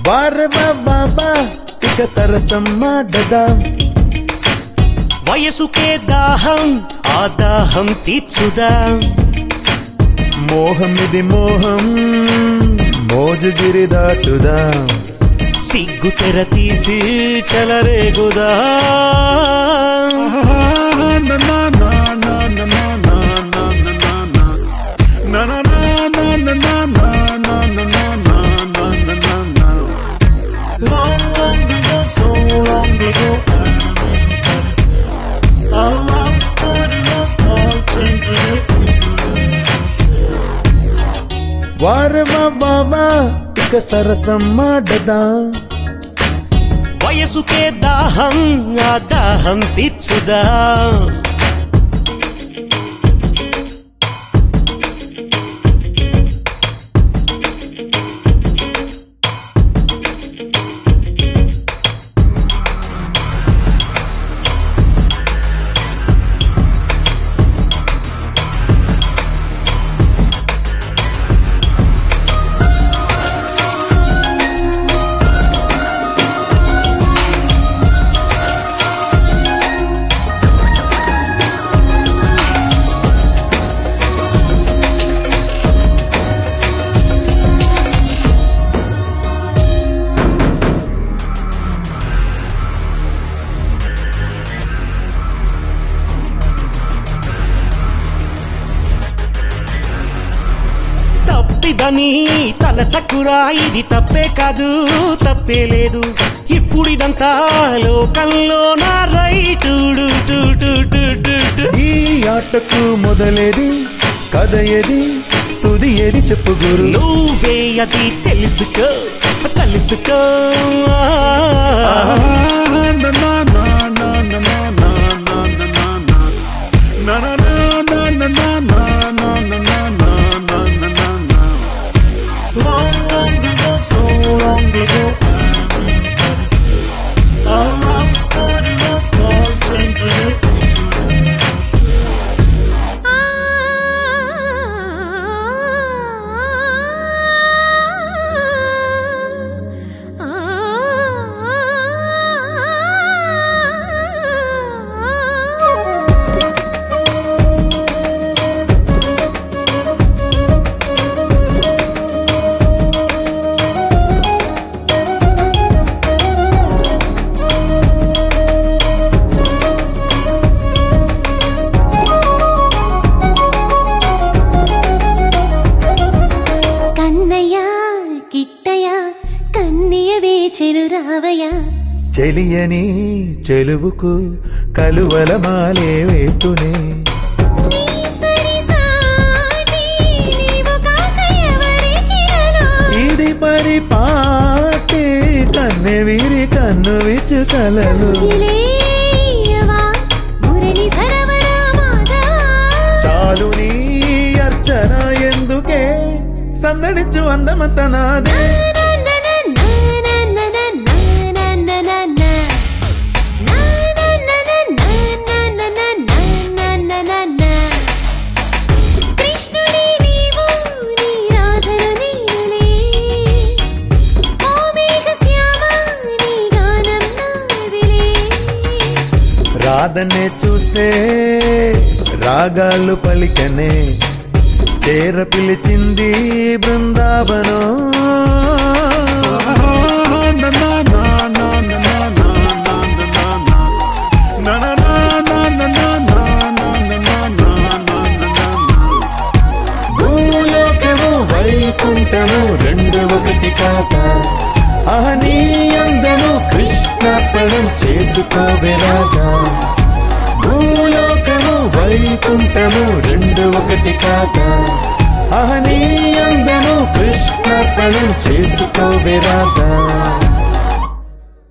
వారవా బాబా ఇక సరసం మాడదా వయసుకే దాహం ఆ దాహం తీర్చుదాం మోహం ఇది మోహం మోజుగిరి దాటుదా సిగ్గు తెర తీసి చలరేగుదా Long, long ago, so long ago, our love story was all changing. వారవా బాబా ఇక సరసం మాడదా వయసుకే దాహం ఆ దాహం తీర్చుదా తప్పిదని తల చక్కురా ఇది తప్పే కాదు తప్పే లేదు ఇప్పుడు ఇదంతా లోకంలో నా రైటు ఈ ఆటకు మొదలేది కథ ఏది తుది ఏది చెప్పు గురు నువ్వే అది తెలుసుకో తెలుసుకో Long, long ago, so long ago, our love story was all changing. Kannayya Kittayya కన్నయ్యవే చెరు రావయ్య చెలియని చెలువుకు కలువల మాలే వేతునే నీ సరి సాటి నీవు కాక ఎవరికి అలా? ఇది పరిపాటి కన్నె వీరి కన్ను విచ్చు కలలు ఇలేయవా, మురళీధరవర మాధవా. చాలు నీ అర్చన ఎందుకే సందడించు అందమంత నాదే నా నా నా నా నా నా నా నా నా నా నా. నా నా నా నా నా నా నా నా నా నా నా నా. కృష్ణుడి నీవు నీ రాధను నీవులే. ఓ మేఘశ్యామ నీ గానం నావిలే. రాధనే చూస్తే రాగాలు పలికనే చేర పిలిచింది బృందావనం భూలోకము వైకుంఠము రెండు ఒకటి కాక అహనీ అందము కృష్ణ పడం చేసుకోవెలాగా భూలోకము వైకుంఠము రెండు ఒకటి కాక అహనీ అందము కృష్ణ పడం చేసుకోవెలాగా